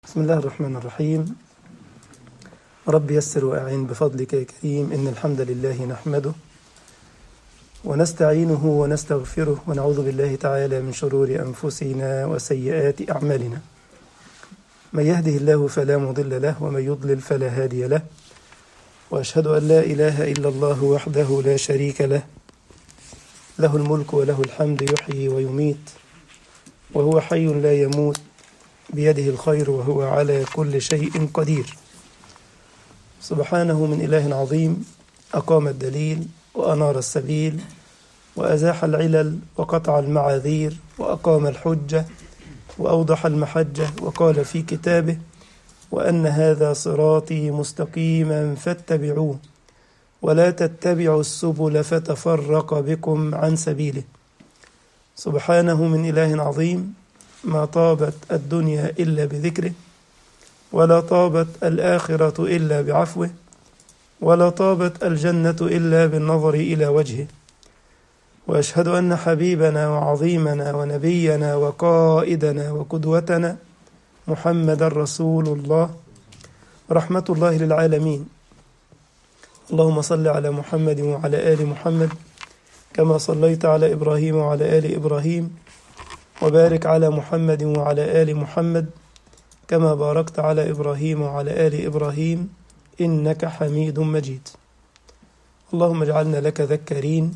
بسم الله الرحمن الرحيم رب يسر وأعين بفضلك يا كريم إن الحمد لله نحمده ونستعينه ونستغفره ونعوذ بالله تعالى من شرور أنفسنا وسيئات أعمالنا من يهده الله فلا مضل له ومن يضلل فلا هادي له وأشهد أن لا إله إلا الله وحده لا شريك له له الملك وله الحمد يحيي ويميت وهو حي لا يموت بيده الخير وهو على كل شيء قدير سبحانه من إله عظيم أقام الدليل وأنار السبيل وأزاح العلل وقطع المعاذير وأقام الحجة وأوضح المحجة وقال في كتابه وأن هذا صراطي مستقيما فاتبعوه ولا تتبعوا السبل فتفرق بكم عن سبيله سبحانه من إله عظيم ما طابت الدنيا إلا بذكره ولا طابت الآخرة إلا بعفوه ولا طابت الجنة إلا بالنظر إلى وجهه وأشهد أن حبيبنا وعظيمنا ونبينا وقائدنا وقدوتنا محمد رسول الله رحمة الله للعالمين اللهم صل على محمد وعلى آل محمد كما صليت على إبراهيم وعلى آل إبراهيم وبارك على محمد وعلى آل محمد كما باركت على إبراهيم وعلى آل إبراهيم إنك حميد مجيد اللهم اجعلنا لك ذكرين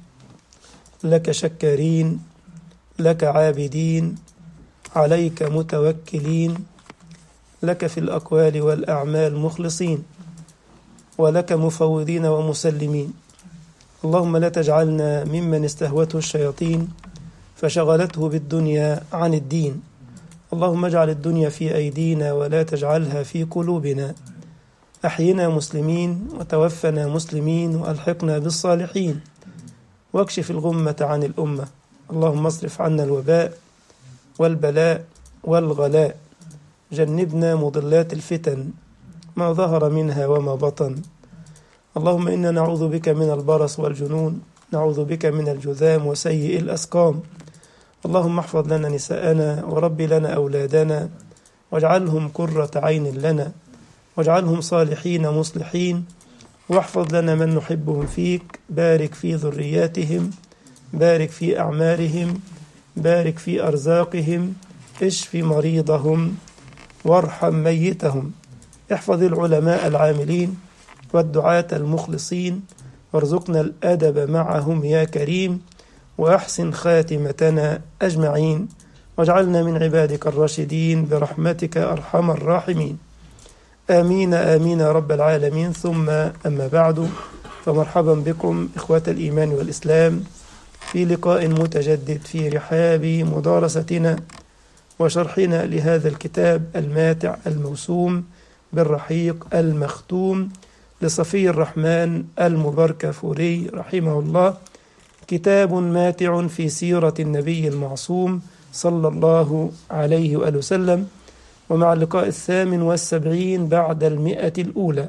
لك شكارين لك عابدين عليك متوكلين لك في الأقوال والأعمال مخلصين ولك مفوضين ومسلمين اللهم لا تجعلنا ممن استهوته الشياطين فشغلته بالدنيا عن الدين اللهم اجعل الدنيا في أيدينا ولا تجعلها في قلوبنا أحينا مسلمين وتوفنا مسلمين وألحقنا بالصالحين واكشف الغمة عن الأمة اللهم اصرف عنا الوباء والبلاء والغلاء جنبنا مضلات الفتن ما ظهر منها وما بطن اللهم إنا نعوذ بك من البرص والجنون نعوذ بك من الجذام وسيء الأسقام اللهم احفظ لنا نساءنا ورب لنا أولادنا واجعلهم قرة عين لنا واجعلهم صالحين مصلحين واحفظ لنا من نحبهم فيك بارك في ذرياتهم بارك في أعمارهم بارك في أرزاقهم اشف مريضهم وارحم ميتهم احفظ العلماء العاملين والدعاة المخلصين وارزقنا الأدب معهم يا كريم وأحسن خاتمتنا أجمعين واجعلنا من عبادك الراشدين برحمتك أرحم الراحمين آمين آمين يا رب العالمين ثم أما بعد فمرحبا بكم إخوة الإيمان والإسلام في لقاء متجدد في رحاب مدارستنا وشرحنا لهذا الكتاب الماتع الموسوم بالرحيق المختوم لصفي الرحمن المباركفوري رحمه الله كتاب ماتع في سيرة النبي المعصوم صلى الله عليه وآله وسلم ومع اللقاء الثامن والسبعين بعد المئة الأولى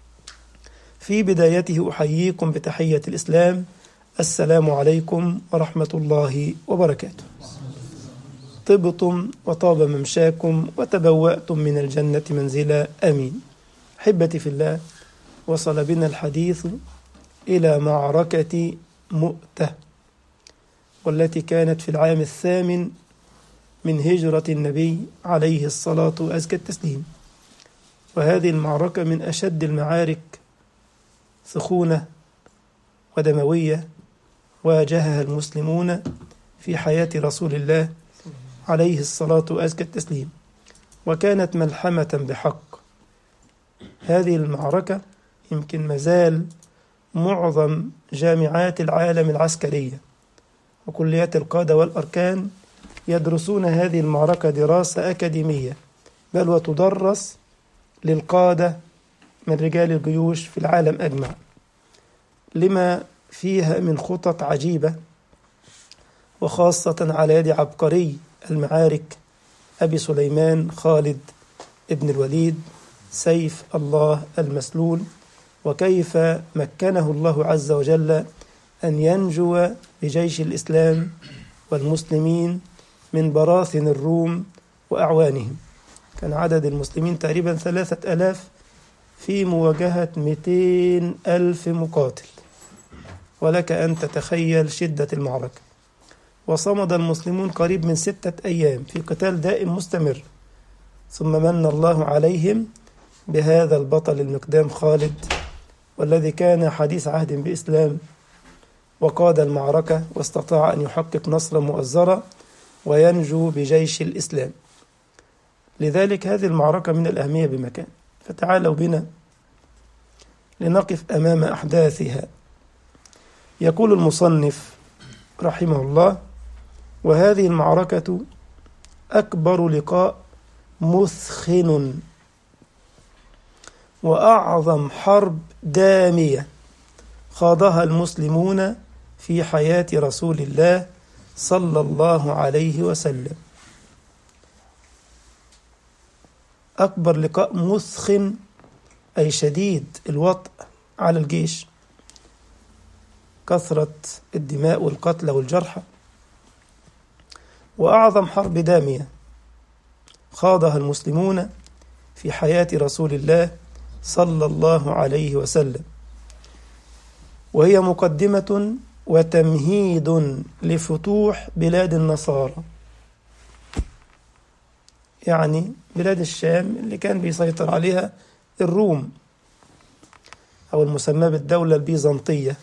في بدايته أحييكم بتحية الإسلام السلام عليكم ورحمة الله وبركاته طبتم وطاب ممشاكم وتبوأتم من الجنة منزلا آمين أحبتي في الله وصل بنا الحديث إلى معركة مؤتة والتي كانت في العام الثامن من هجرة النبي عليه الصلاة وأزكى التسليم وهذه المعركة من أشد المعارك سخونة ودموية واجهها المسلمون في حياة رسول الله عليه الصلاة وأزكى التسليم وكانت ملحمة بحق هذه المعركة يمكن مازال معظم جامعات العالم العسكرية وكليات القادة والأركان يدرسون هذه المعركة دراسة أكاديمية بل وتدرس للقادة من رجال الجيوش في العالم أجمع لما فيها من خطط عجيبة وخاصة على يد عبقري المعارك أبي سليمان خالد ابن الوليد سيف الله المسلول وكيف مكنه الله عز وجل أن ينجو بجيش الإسلام والمسلمين من براثن الروم وأعوانهم كان عدد المسلمين تقريبا ثلاثة ألاف في مواجهة 200 ألف مقاتل ولك أن تتخيل شدة المعركة وصمد المسلمون قريب من ستة أيام في قتال دائم مستمر ثم من الله عليهم بهذا البطل المقدام خالد والذي كان حديث عهد بإسلام وقاد المعركة واستطاع أن يحقق نصرا مؤزرا وينجو بجيش الإسلام لذلك هذه المعركة من الأهمية بمكان فتعالوا بنا لنقف أمام أحداثها يقول المصنف رحمه الله وهذه المعركة أكبر لقاء مثخن وأعظم حرب دامية خاضها المسلمون في حياة رسول الله صلى الله عليه وسلم أكبر لقاء مثخن أي شديد الوطء على الجيش كثرة الدماء والقتلى والجرحى وأعظم حرب دامية خاضها المسلمون في حياة رسول الله صلى الله عليه وسلم وهي مقدمة وتمهيد لفتوح بلاد النصارى يعني بلاد الشام اللي كان بيسيطر عليها الروم أو المسمى بالدولة البيزنطية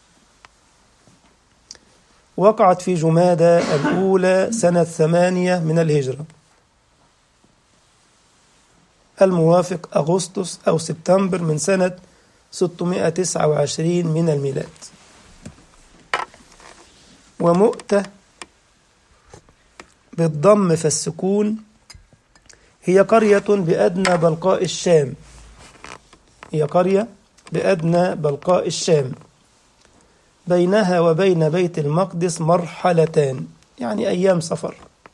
وقعت في جمادى الأولى سنة ثمانية من الهجرة الموافق أغسطس أو سبتمبر من سنة 629 من الميلاد ومؤتة بالضم فالسكون هي قرية بأدنى بلقاء الشام هي قرية بأدنى بلقاء الشام بينها وبين بيت المقدس مرحلتان يعني أيام سفر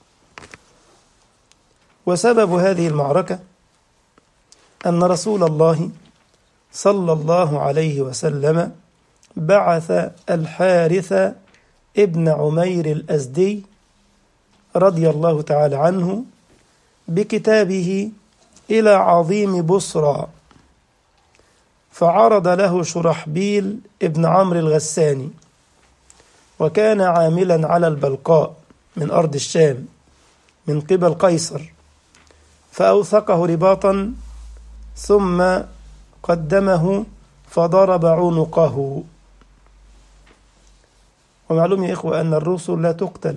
وسبب هذه المعركة أن رسول الله صلى الله عليه وسلم بعث الحارث ابن عمير الأزدي رضي الله تعالى عنه بكتابه إلى عظيم بصرى فعرض له شرحبيل ابن عمرو الغساني وكان عاملا على البلقاء من أرض الشام من قبل قيصر فأوثقه رباطا ثم قدمه فضرب عنقه ومعلوم يا إخوة أن الرسل لا تقتل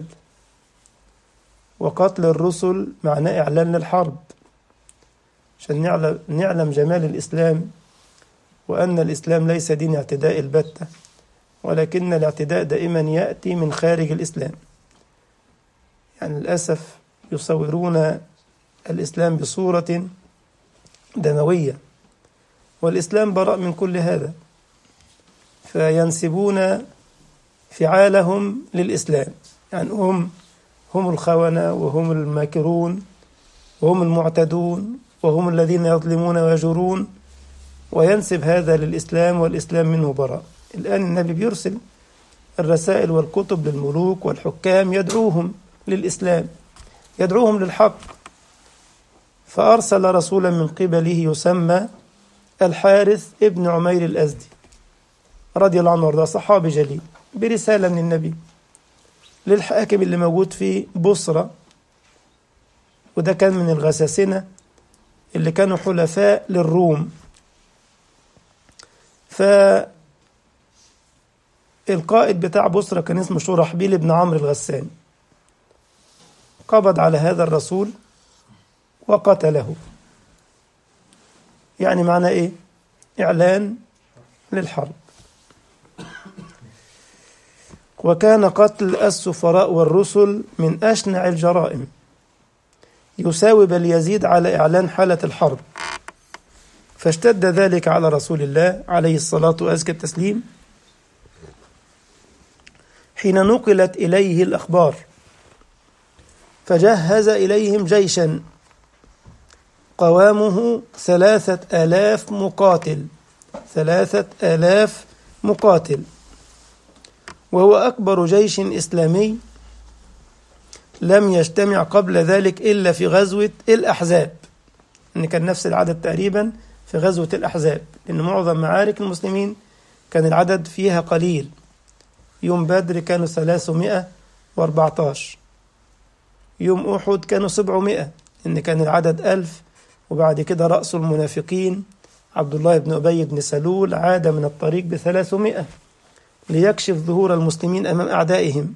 وقتل الرسل معناه إعلان للحرب عشان نعلم, نعلم جمال الإسلام وأن الإسلام ليس دين اعتداء البتة ولكن الاعتداء دائما يأتي من خارج الإسلام يعني للأسف يصورون الإسلام بصورة دموية والإسلام براء من كل هذا فينسبون فعالهم للإسلام يعني هم هم الخونة وهم الماكرون وهم المعتدون وهم الذين يظلمون ويجورون وينسب هذا للإسلام والإسلام منه براء الآن النبي بيرسل الرسائل والكتب للملوك والحكام يدعوهم للإسلام يدعوهم للحق فأرسل رسولا من قبله يسمى الحارث ابن عمير الأزدي رضي الله عنه وارضاه صحابي جليل برسالة من النبي للحاكم اللي موجود في بصرة وده كان من الغساسنة اللي كانوا حلفاء للروم فالقائد بتاع بصرة كان اسمه شرحبيل بن عمرو الغساني قبض على هذا الرسول وقتله يعني معنى ايه اعلان للحرب وكان قتل السفراء والرسل من اشنع الجرائم يساوي بل يزيد على اعلان حاله الحرب فاشتد ذلك على رسول الله عليه الصلاه وازكى التسليم حين نقلت اليه الاخبار فجهز اليهم جيشا قوامه ثلاثة آلاف مقاتل ثلاثة آلاف مقاتل وهو أكبر جيش إسلامي لم يجتمع قبل ذلك إلا في غزوة الأحزاب إن كان نفس العدد تقريبا في غزوة الأحزاب لأن معظم معارك المسلمين كان العدد فيها قليل يوم بدر كانوا 314 يوم أحد كانوا 700 إن كان العدد ألف وبعد كده رأس المنافقين عبد الله بن أبي بن سلول عاد من الطريق بثلاثمائة ليكشف ظهور المسلمين أمام أعدائهم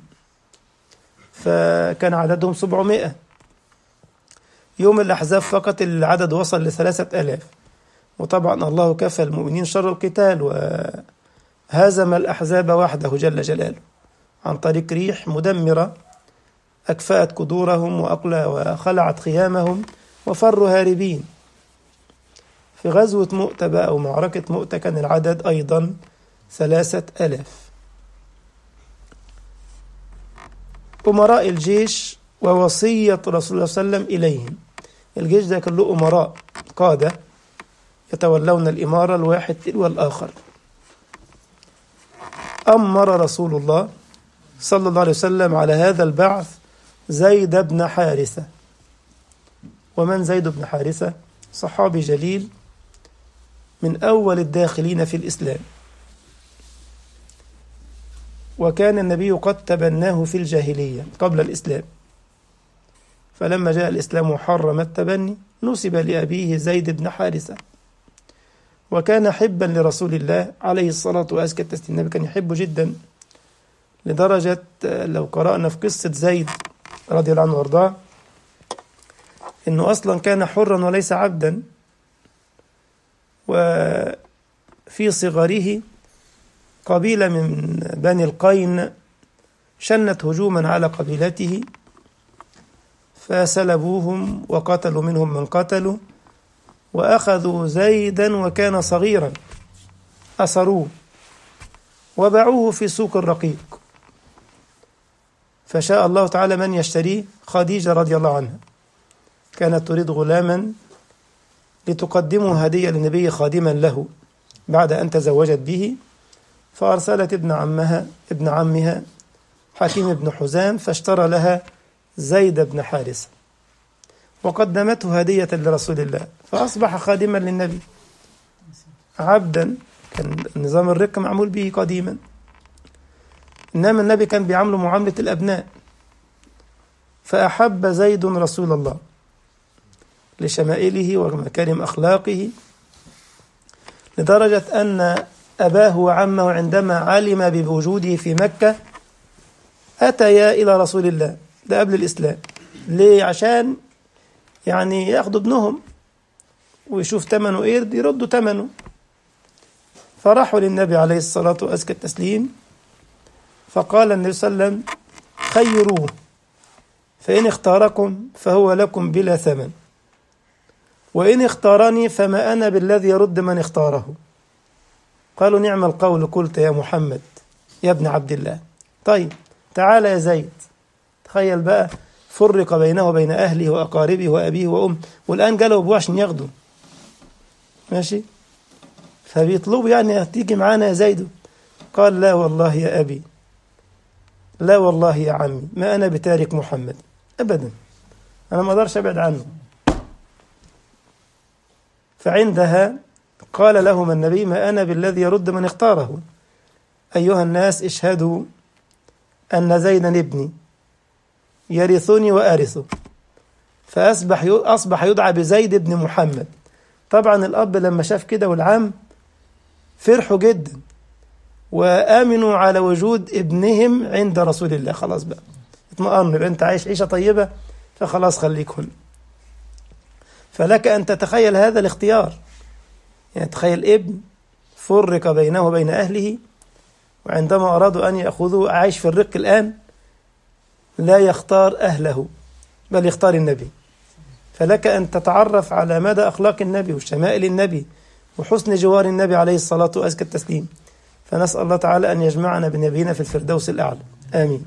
فكان عددهم سبعمائة يوم الأحزاب فقط العدد وصل لثلاثة ألاف وطبعا الله كفى المؤمنين شر القتال وهزم الأحزاب وحده جل جلاله عن طريق ريح مدمرة أكفأت قدورهم وأقلى وخلعت خيامهم وفروا هاربين في غزوة مؤتة بقى أو معركة مؤتة كان العدد أيضا ثلاثة ألاف أمراء الجيش ووصية رسول الله صلى الله عليه وسلم إليهم الجيش ده كان له أمراء قادة يتولون الإمارة الواحد تلو الآخر أمر رسول الله صلى الله عليه وسلم على هذا البعث زيد بن حارثة ومن زيد بن حارثة صحابي جليل من أول الداخلين في الإسلام وكان النبي قد تبناه في الجاهلية قبل الإسلام فلما جاء الإسلام وحرم التبني نسب لأبيه زيد بن حارثة وكان حبا لرسول الله عليه الصلاة والسلام النبي كان يحبه جدا لدرجة لو قرأنا في قصة زيد رضي الله عنه وارضاه انه اصلا كان حرا وليس عبدا وفي صغره قبيله من بني القين شنت هجوما على قبيلته فسلبوهم وقتلوا منهم من قتلوا واخذوا زيدا وكان صغيرا اسروه وباعوه في سوق الرقيق فشاء الله تعالى من يشتريه خديجه رضي الله عنها كانت تريد غلاما لتقدمه هدية للنبي خادما له بعد أن تزوجت به فأرسلت ابن عمها ابن عمها حكيم بن حزام فاشترى لها زيد بن حارثة وقدمته هدية لرسول الله فأصبح خادما للنبي عبدا كان نظام الرق معمول به قديما إنما النبي كان بيعامله معاملة الأبناء فأحب زيد رسول الله لشمائله ومكارم أخلاقه لدرجة أن أباه وعمه عندما علم بوجوده في مكة أتيا إلى رسول الله ده قبل الإسلام ليه عشان يعني ياخدوا ابنهم ويشوف ثمنه ايه يردوا ثمنه فراحوا للنبي عليه الصلاة وأزكى التسليم فقال النبي صلى الله عليه وسلم خيروه فإن اختاركم فهو لكم بلا ثمن وإن اختارني فما أنا بالذي يرد من اختاره قالوا نعم القول قلت يا محمد يا ابن عبد الله طيب تعال يا زيد تخيل بقى فرق بينه وبين أهله وأقاربه وأبيه وأم والآن جاله أبوه عشان ياخده ماشي فبيطلبوا يعني تيجي معانا يا زيد قال لا والله يا أبي لا والله يا عمي ما أنا بتارك محمد أبدا أنا ما أقدرش أبعد عنه فعندها قال لهم النبي ما أنا بالذي يرد من اختاره أيها الناس اشهدوا أن زيدا ابني يرثني وأرثه فأصبح أصبح يدعى بزيد بن محمد طبعا الأب لما شاف كده والعم فرحوا جدا وآمنوا على وجود ابنهم عند رسول الله خلاص بقى اطمئنوا يبقى أنت عايش عيشة طيبة فخلاص خليك هنا فلك أن تتخيل هذا الاختيار يعني تخيل ابن فرق بينه وبين أهله وعندما أرادوا أن يأخذوه عايش في الرق الآن لا يختار أهله بل يختار النبي فلك أن تتعرف على مدى أخلاق النبي وشمائل النبي وحسن جوار النبي عليه الصلاة وأزكى التسليم فنسأل الله تعالى أن يجمعنا بنبينا في الفردوس الأعلى آمين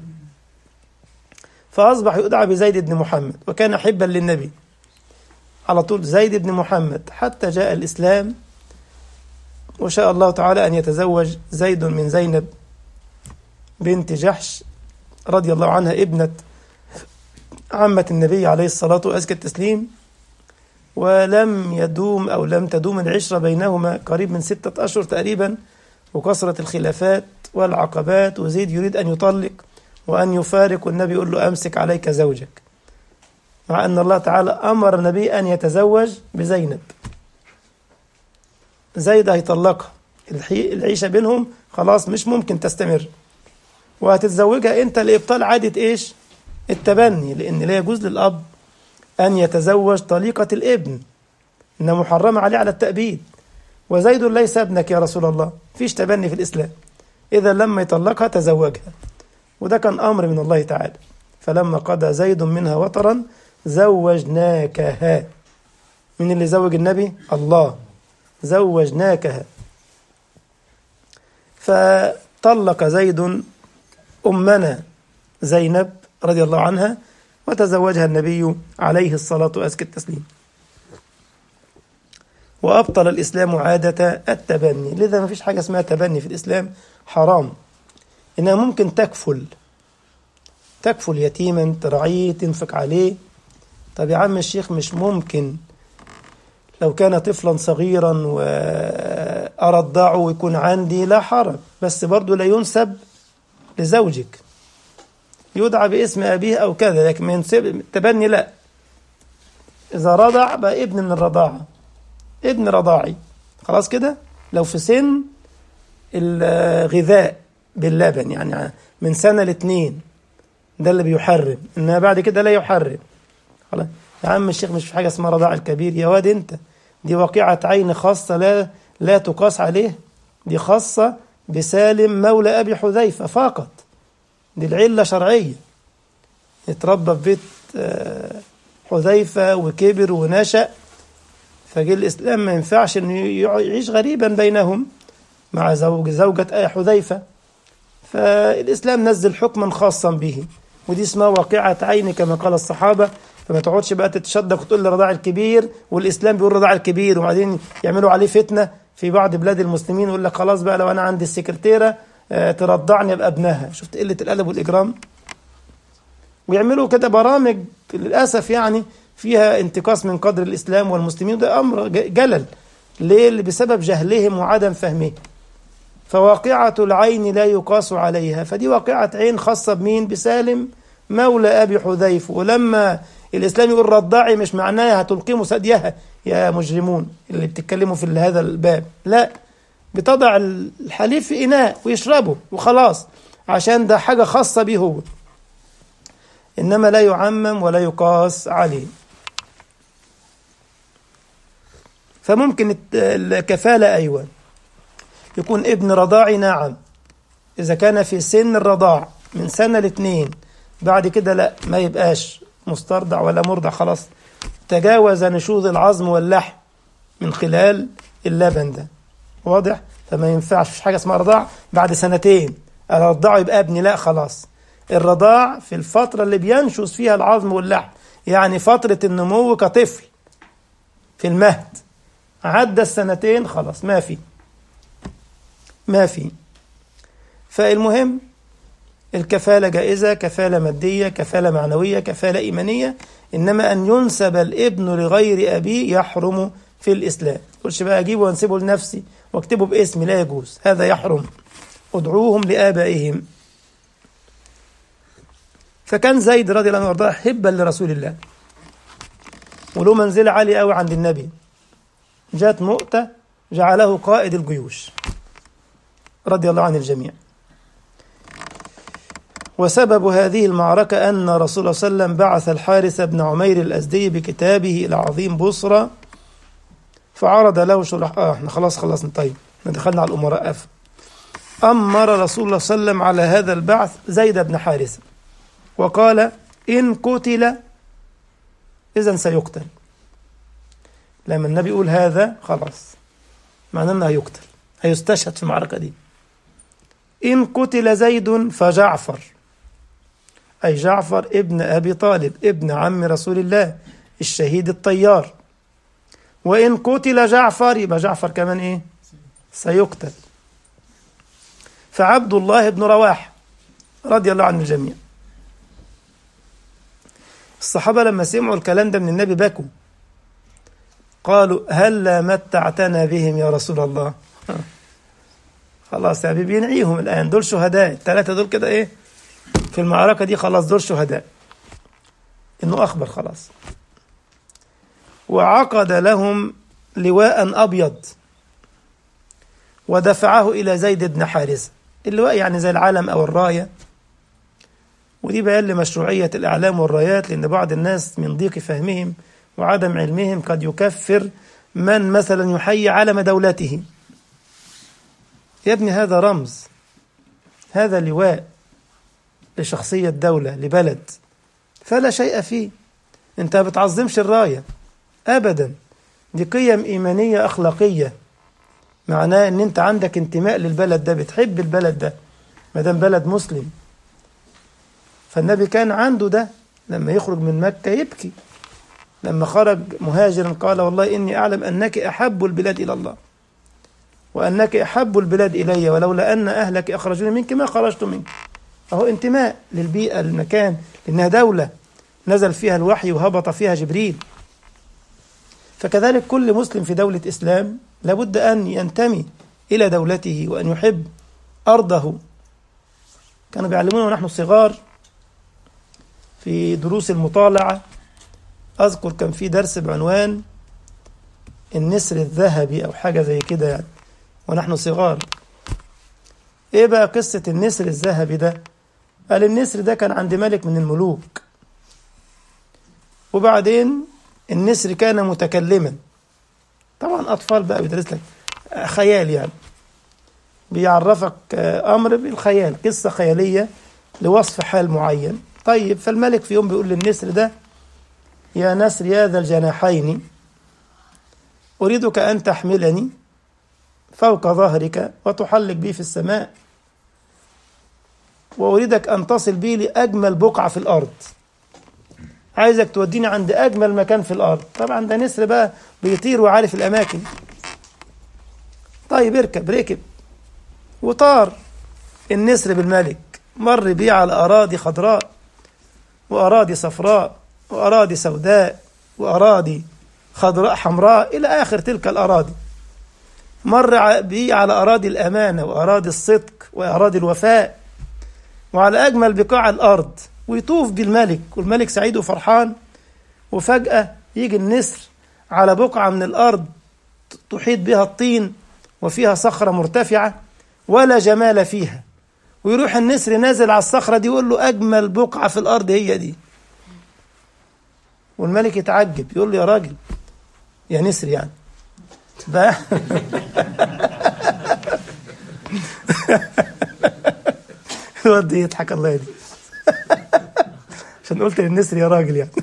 فأصبح يدعى بزيد بن محمد وكان حبا للنبي على طول زيد بن محمد حتى جاء الإسلام وشاء الله تعالى أن يتزوج زيد من زينب بنت جحش رضي الله عنها ابنة عمة النبي عليه الصلاة وأزكى التسليم ولم يدوم أو لم تدوم العشرة بينهما قريب من ستة أشهر تقريبا وكثرة الخلافات والعقبات وزيد يريد أن يطلق وأن يفارق والنبي يقول له أمسك عليك زوجك مع أن الله تعالى أمر النبي أن يتزوج بزينب زيد هيطلقها العيشة بينهم خلاص مش ممكن تستمر وهتتزوجها أنت لإبطال عادة إيش التبني لأن لا يجوز للأب أن يتزوج طليقة الابن إنها محرمة عليه على التأبيد وزيد ليس ابنك يا رسول الله فيش تبني في الإسلام إذا لما يطلقها تزوجها وده كان أمر من الله تعالى فلما قضى زيد منها وطرا زوجناكها من اللي زوج النبي الله زوجناكها فطلق زيد أمنا زينب رضي الله عنها وتزوجها النبي عليه الصلاة وأزكى التسليم وأبطل الإسلام عادة التبني لذا ما فيش حاجة اسمها تبني في الإسلام حرام إنها ممكن تكفل تكفل يتيما ترعيه تنفق عليه طب يا عم الشيخ مش ممكن لو كان طفلا صغيرا وأرضعه ويكون عندي لا حرج بس برضه لا ينسب لزوجك يدعى باسم أبيه أو كذا لكن ما ينسب التبني لا إذا رضع بقى ابن من الرضاعة ابن رضاعي خلاص كده لو في سن الغذاء باللبن يعني من سنة لاثنين ده اللي بيحرم إنما بعد كده لا يحرم خلاص يا عم الشيخ مش في حاجة اسمها رضاع الكبير يا واد أنت دي واقعة عين خاصة لا لا تقاس عليه دي خاصة بسالم مولى أبي حذيفة فقط دي العلة شرعية اتربى في بيت حذيفة وكبر ونشأ فجه الإسلام ما ينفعش إنه يعيش غريبا بينهم مع زوج زوجة حذيفة فالإسلام نزل حكما خاصا به ودي اسمها واقعة عين كما قال الصحابة فما تقعدش بقى تتشدق وتقول لي رضاع الكبير والإسلام بيقول رضاع الكبير وبعدين يعملوا عليه فتنة في بعض بلاد المسلمين يقول لك خلاص بقى لو أنا عندي السكرتيرة ترضعني ابقى ابنها شفت قله الادب والاجرام ويعملوا كده برامج للاسف يعني فيها انتقاص من قدر الاسلام والمسلمين ده امر جلل ليه بسبب جهلهم وعدم فهمهم فواقعة العين لا يقاس عليها فدي واقعة عين خاصة بمين بسالم مولى أبي حذيفة ولما الإسلام يقول رضعي مش معناها هتلقموا ثديها يا مجرمون اللي بتتكلموا في هذا الباب لا بتضع الحليب في إناء ويشربه وخلاص عشان ده حاجة خاصة به هو إنما لا يعمم ولا يقاس عليه فممكن الكفالة أيوة يكون ابن رضاعي نعم إذا كان في سن الرضاع من سنة لاثنين بعد كده لا ما يبقاش مسترضع ولا مرضع خلاص تجاوز نشوذ العظم واللحم من خلال اللبن ده واضح فما ينفعش مفيش حاجه اسمها رضاع بعد سنتين ارضعه يبقى ابني لا خلاص الرضاع في الفتره اللي بينشز فيها العظم واللحم يعني فتره النمو كطفل في المهد عدى السنتين خلاص ما في ما في فالمهم الكفالة جائزة كفالة مادية كفالة معنوية كفالة إيمانية إنما أن ينسب الابن لغير أبيه يحرم في الإسلام تقولش بقى أجيبه وأنسبه لنفسي واكتبه باسمي لا يجوز هذا يحرم ادعوهم لآبائهم فكان زيد رضي الله عنه وارضاه حبا لرسول الله وله منزلة عالية قوي عند النبي جاءت مؤتة جعله قائد الجيوش رضي الله عن الجميع وسبب هذه المعركة أن رسول الله صلى الله عليه وسلم بعث الحارث بن عمير الأزدي بكتابه إلى عظيم بصرى فعرض له شرح آه احنا خلاص خلصنا طيب احنا دخلنا على الأمراء أف أمر رسول الله صلى الله عليه وسلم على هذا البعث زيد بن حارثة وقال إن قتل إذا سيقتل لما النبي يقول هذا خلاص معناه أنه هيقتل هيستشهد في المعركة دي إن قتل زيد فجعفر أي جعفر ابن أبي طالب ابن عم رسول الله الشهيد الطيار وإن قتل جعفر يبقى جعفر كمان إيه سيقتل فعبد الله بن رواح رضي الله عن الجميع الصحابة لما سمعوا الكلام ده من النبي بكوا قالوا هلا متعتنا بهم يا رسول الله خلاص يا حبيبي ينعيهم الآن دول شهداء الثلاثة دول كده إيه في المعركة دي خلاص دول شهداء إنه أخبر خلاص وعقد لهم لواء أبيض ودفعه إلى زيد بن حارثة اللواء يعني زي العلم أو الراية ودي بيان لمشروعية الأعلام والرايات لأن بعض الناس من ضيق فهمهم وعدم علمهم قد يكفر من مثلا يحيي علم دولته يا ابني هذا رمز هذا لواء لشخصية دولة لبلد فلا شيء فيه انت ما بتعظمش الراية أبدا دي قيم إيمانية أخلاقية معناه ان انت عندك انتماء للبلد ده بتحب البلد ده ما دام بلد مسلم فالنبي كان عنده ده لما يخرج من مكة يبكي لما خرج مهاجرا قال والله إني أعلم أنك أحب البلاد إلى الله وأنك أحب البلاد إلي ولولا أن أهلك أخرجوني منك ما خرجت منك أهو انتماء للبيئة للمكان لأنها دولة نزل فيها الوحي وهبط فيها جبريل فكذلك كل مسلم في دولة إسلام لابد أن ينتمي إلى دولته وأن يحب أرضه كانوا بيعلمونا ونحن صغار في دروس المطالعة أذكر كان في درس بعنوان النسر الذهبي أو حاجة زي كده يعني ونحن صغار إيه بقى قصة النسر الذهبي ده قال النسر ده كان عند ملك من الملوك وبعدين النسر كان متكلما طبعا أطفال بقى بيدرس لك خيال يعني بيعرفك أمر بالخيال قصة خيالية لوصف حال معين طيب فالملك في يوم بيقول للنسر ده يا نسر يا ذا الجناحين أريدك أن تحملني فوق ظهرك وتحلق بي في السماء وأريدك أن تصل بي لأجمل بقعة في الأرض عايزك توديني عند أجمل مكان في الأرض طبعا ده نسر بقى بيطير وعارف الأماكن طيب اركب ركب وطار النسر بالملك مر بيه على أراضي خضراء وأراضي صفراء وأراضي سوداء وأراضي خضراء حمراء إلى آخر تلك الأراضي مر بيه على أراضي الأمانة وأراضي الصدق وأراضي الوفاء وعلى أجمل بقاع الأرض ويطوف بالملك والملك سعيد وفرحان وفجأة يجي النسر على بقعة من الأرض تحيط بها الطين وفيها صخرة مرتفعة ولا جمال فيها ويروح النسر نازل على الصخرة دي يقول له أجمل بقعة في الأرض هي دي والملك يتعجب يقول له يا راجل يا نسر يعني ده الواد يضحك الله يهدي عشان قلت للنسر يا راجل يعني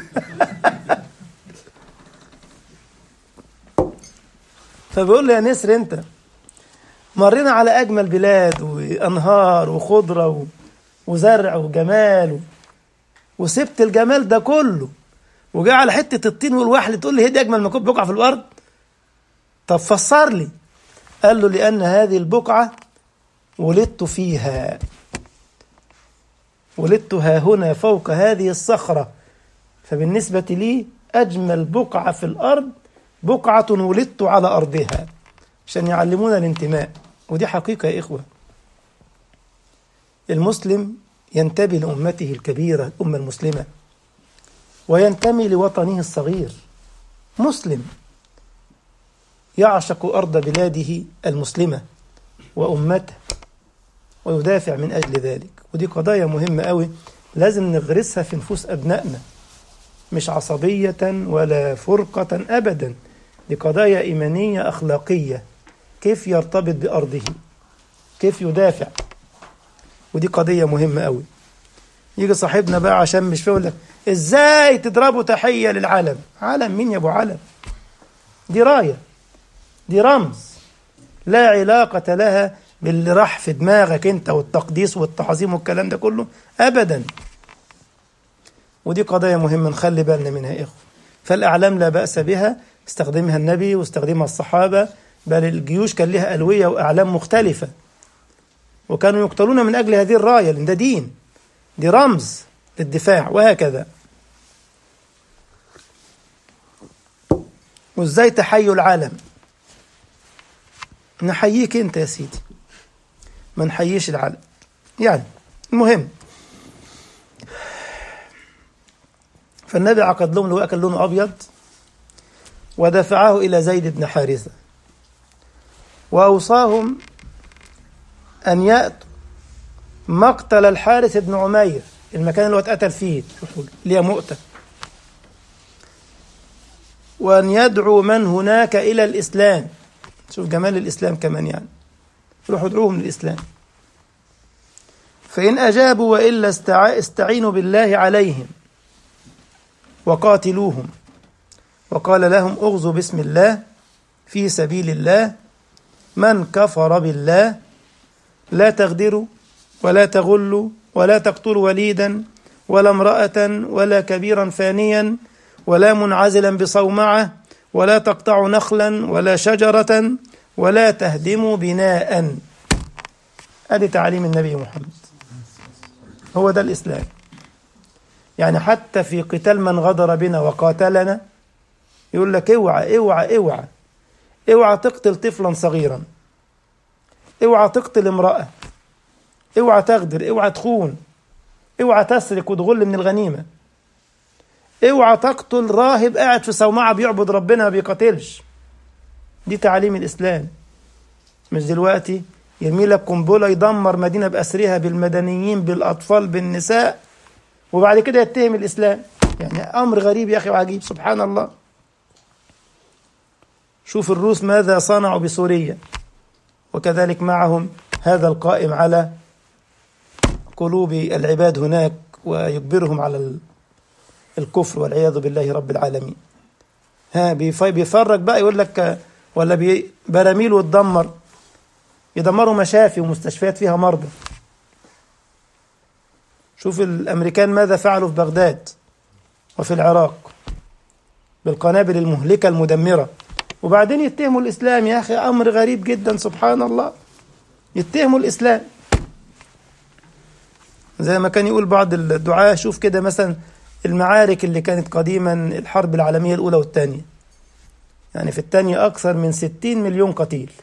فبيقول له يا نسر انت مرينا على اجمل بلاد وانهار وخضره و... وزرع وجمال و... وسبت الجمال ده كله وجاء على حته الطين والوحل تقول لي هي دي اجمل مكان بقعه في الارض طب فسر لي قال له لان هذه البقعه ولدت فيها ولدت ها هنا فوق هذه الصخرة فبالنسبة لي أجمل بقعة في الأرض بقعة ولدت على أرضها عشان يعلمونا الانتماء ودي حقيقة يا إخوة المسلم ينتمي لأمته الكبيرة الأمة المسلمة وينتمي لوطنه الصغير مسلم يعشق أرض بلاده المسلمة وأمته ويدافع من أجل ذلك ودي قضايا مهمة قوي لازم نغرسها في نفوس أبنائنا مش عصبية ولا فرقة أبدا دي قضايا إيمانية أخلاقية كيف يرتبط بأرضه كيف يدافع ودي قضية مهمة قوي يجي صاحبنا بقى عشان مش فاهم لك ازاي تضربوا تحية للعلم علم مين يا ابو علم دي راية دي رمز لا علاقة لها باللي راح في دماغك انت والتقديس والتعظيم والكلام ده كله ابدا ودي قضايا مهمه نخلي بالنا منها يا اخوه فالاعلام لا باس بها استخدمها النبي واستخدمها الصحابه بل الجيوش كان لها الويه واعلام مختلفه وكانوا يقتلون من اجل هذه الرايه لان ده دين دي رمز للدفاع وهكذا وازاي تحيوا العالم نحييك انت يا سيدي ما نحييش العالم يعني المهم فالنبي عقد لهم لواء كان لونه ابيض ودفعه الى زيد بن حارثه واوصاهم ان ياتوا مقتل الحارث بن عمير المكان اللي هو اتقتل فيه اللي هي مؤتة وأن يدعو من هناك إلى الإسلام شوف جمال الإسلام كمان يعني روحوا ادعوهم للإسلام فإن أجابوا وإلا استع... استعينوا بالله عليهم وقاتلوهم وقال لهم اغزوا بسم الله في سبيل الله من كفر بالله لا تغدروا ولا تغلوا ولا تقتلوا وليدا ولا امرأة ولا كبيرا فانيا ولا منعزلا بصومعة ولا تقطعوا نخلا ولا شجرة ولا تهدموا بناء هذه تعاليم النبي محمد هو ده الإسلام يعني حتى في قتال من غدر بنا وقاتلنا يقول لك اوعى اوعى اوعى اوعى تقتل طفلا صغيرا اوعى تقتل امرأة اوعى تغدر اوعى تخون اوعى تسرق وتغل من الغنيمة اوعى تقتل راهب قاعد في صومعة بيعبد ربنا ما بيقاتلش دي تعاليم الإسلام مش دلوقتي يرمي لك قنبلة يدمر مدينة بأسرها بالمدنيين بالأطفال بالنساء وبعد كده يتهم الإسلام يعني أمر غريب يا أخي وعجيب سبحان الله شوف الروس ماذا صنعوا بسوريا وكذلك معهم هذا القائم على قلوب العباد هناك ويجبرهم على الكفر والعياذ بالله رب العالمين ها بيفرج بقى يقول لك ولا براميل وتدمر يدمروا مشافي ومستشفيات فيها مرضى شوف الامريكان ماذا فعلوا في بغداد وفي العراق بالقنابل المهلكه المدمره وبعدين يتهموا الاسلام يا اخي امر غريب جدا سبحان الله يتهموا الاسلام زي ما كان يقول بعض الدعاة شوف كده مثلا المعارك اللي كانت قديما الحرب العالمية الأولى والثانية يعني في الثانية أكثر من 60 مليون قتيل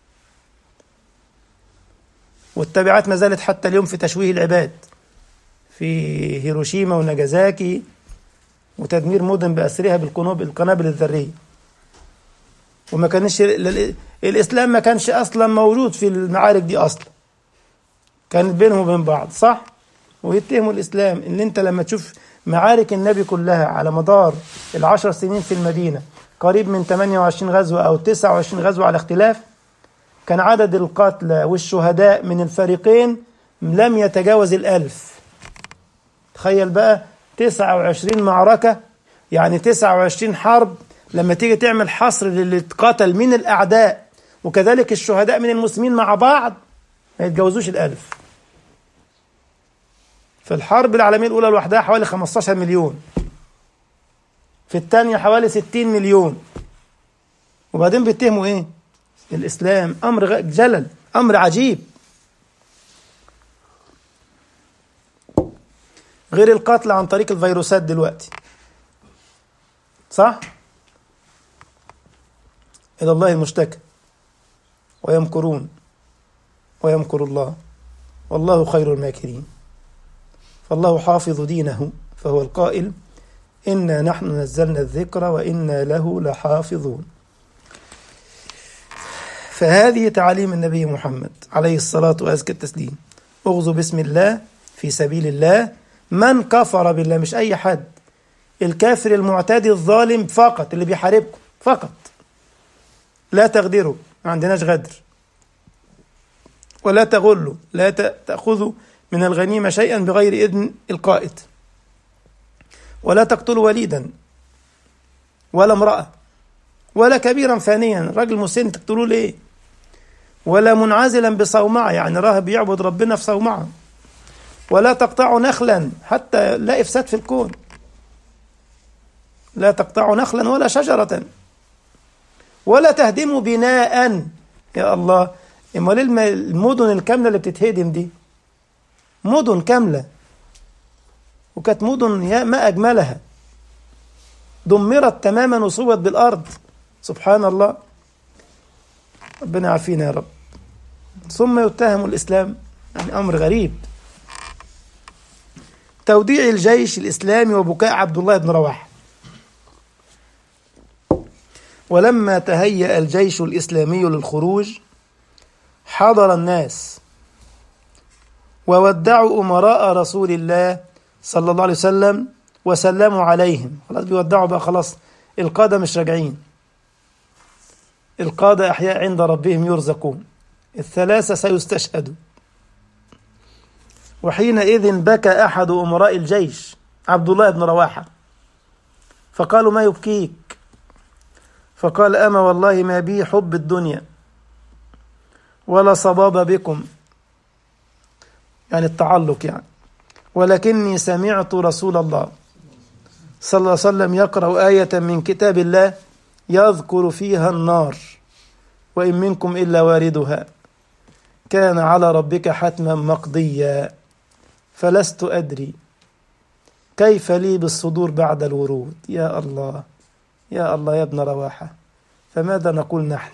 والتبعات ما زالت حتى اليوم في تشويه العباد في هيروشيما وناجازاكي وتدمير مدن بأسرها بالقنابل الذرية وما كانش الإسلام ما كانش أصلا موجود في المعارك دي أصلا كانت بينهم وبين بعض صح؟ ويتهموا الإسلام إن أنت لما تشوف معارك النبي كلها على مدار العشر سنين في المدينة قريب من 28 غزوة أو 29 غزوة على اختلاف كان عدد القتلى والشهداء من الفريقين لم يتجاوز الألف تخيل بقى 29 معركة يعني 29 حرب لما تيجي تعمل حصر للي اتقتل من الأعداء وكذلك الشهداء من المسلمين مع بعض ما يتجاوزوش الألف في الحرب العالمية الأولى لوحدها حوالي 15 مليون في الثانية حوالي 60 مليون وبعدين بيتهموا إيه؟ الإسلام أمر جلل أمر عجيب غير القتل عن طريق الفيروسات دلوقتي صح؟ إلى الله المشتكى ويمكرون ويمكر الله والله خير الماكرين فالله حافظ دينه فهو القائل إنا نحن نزلنا الذكر وإنا له لحافظون فهذه تعاليم النبي محمد عليه الصلاة وأزكى التسليم اغزوا بسم الله في سبيل الله من كفر بالله مش أي حد الكافر المعتدي الظالم فقط اللي بيحاربكم فقط لا تغدروا ما عندناش غدر ولا تغلوا لا تأخذوا من الغنيمة شيئا بغير إذن القائد ولا تقتلوا وليدا ولا امرأة ولا كبيرا فانيا راجل مسن تقتلوه ليه ولا منعزلا بصومعة يعني راهب يعبد ربنا في صومعة ولا تقطعوا نخلا حتى لا إفساد في الكون لا تقطعوا نخلا ولا شجرة ولا تهدموا بناء يا الله امال المدن الكاملة اللي بتتهدم دي مدن كاملة وكانت مدن ما أجملها دمرت تماما وصوت بالأرض سبحان الله ربنا يعافينا يا رب ثم يتهم الإسلام يعني أمر غريب توديع الجيش الإسلامي وبكاء عبد الله بن رواحة ولما تهيأ الجيش الإسلامي للخروج حضر الناس وودعوا أمراء رسول الله صلى الله عليه وسلم وسلموا عليهم خلاص بيودعوا بقى خلاص القادة مش راجعين القادة أحياء عند ربهم يرزقون الثلاثة سيستشهدوا وحينئذ بكى أحد أمراء الجيش عبد الله بن رواحة فقالوا ما يبكيك فقال أما والله ما بي حب الدنيا ولا صباب بكم يعني التعلق يعني ولكني سمعت رسول الله صلى الله عليه وسلم يقرأ آية من كتاب الله يذكر فيها النار وإن منكم إلا واردها كان على ربك حتما مقضيا فلست أدري كيف لي بالصدور بعد الورود يا الله يا الله يا ابن رواحة فماذا نقول نحن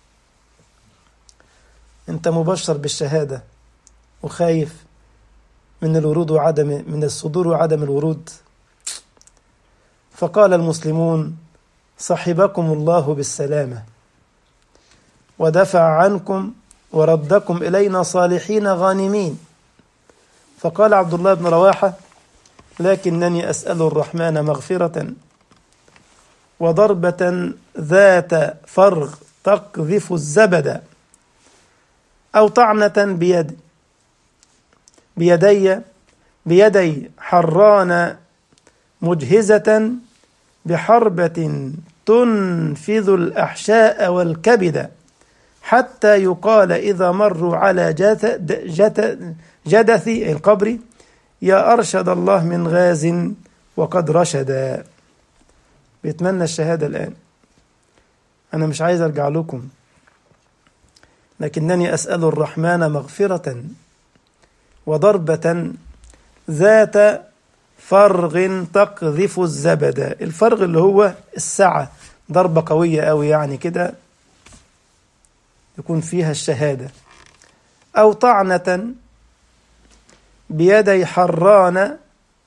أنت مبشر بالشهادة وخايف من الورود وعدم من الصدور وعدم الورود فقال المسلمون صحبكم الله بالسلامة ودفع عنكم وردكم إلينا صالحين غانمين فقال عبد الله بن رواحة لكنني أسأل الرحمن مغفرة وضربة ذات فرغ تقذف الزبد أو طعنة بيد بيدي بيدي حران مجهزة بحربة تنفذ الأحشاء والكبد حتى يقال إذا مروا على جت جت جدث القبر يا أرشد الله من غاز وقد رشد بيتمنى الشهادة الآن أنا مش عايز أرجع لكم لكنني أسأل الرحمن مغفرة وضربة ذات فرغ تقذف الزبد الفرغ اللي هو السعة ضربة قوية قوي يعني كده يكون فيها الشهادة أو طعنة بيدي حران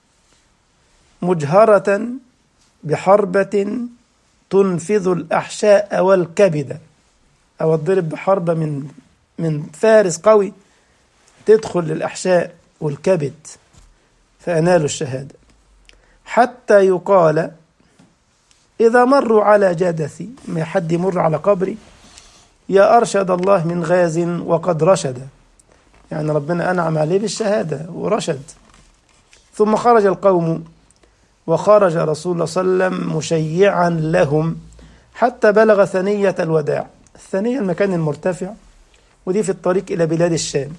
مجهرة بحربة تنفذ الأحشاء والكبد أو الضرب بحربة من من فارس قوي تدخل للأحشاء والكبد فأنالوا الشهادة حتى يقال إذا مروا على جدثي ما حد يمر على قبري يا أرشد الله من غاز وقد رشد يعني ربنا أنعم عليه بالشهادة ورشد ثم خرج القوم وخرج رسول الله صلى الله عليه وسلم مشيعا لهم حتى بلغ ثنية الوداع الثنية المكان المرتفع ودي في الطريق إلى بلاد الشام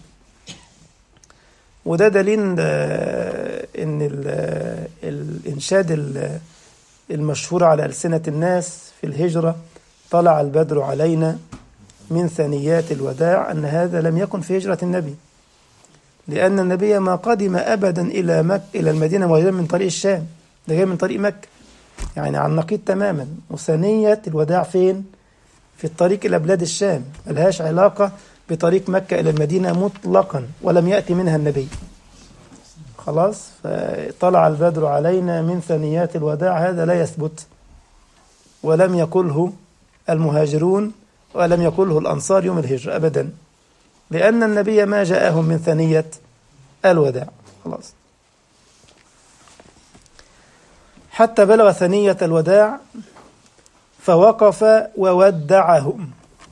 وده دليل ان الانشاد المشهور على السنه الناس في الهجره طلع البدر علينا من ثنيات الوداع ان هذا لم يكن في هجره النبي لان النبي ما قدم ابدا الى مكه الى المدينه مهاجرا من طريق الشام ده جاي من طريق مكه يعني عن نقيض تماما وثنيه الوداع فين في الطريق الى بلاد الشام ملهاش علاقه بطريق مكة إلى المدينة مطلقا ولم يأتي منها النبي خلاص فطلع البدر علينا من ثنيات الوداع هذا لا يثبت ولم يقله المهاجرون ولم يقله الأنصار يوم الهجرة أبدا لأن النبي ما جاءهم من ثنية الوداع خلاص حتى بلغ ثنية الوداع فوقف وودعهم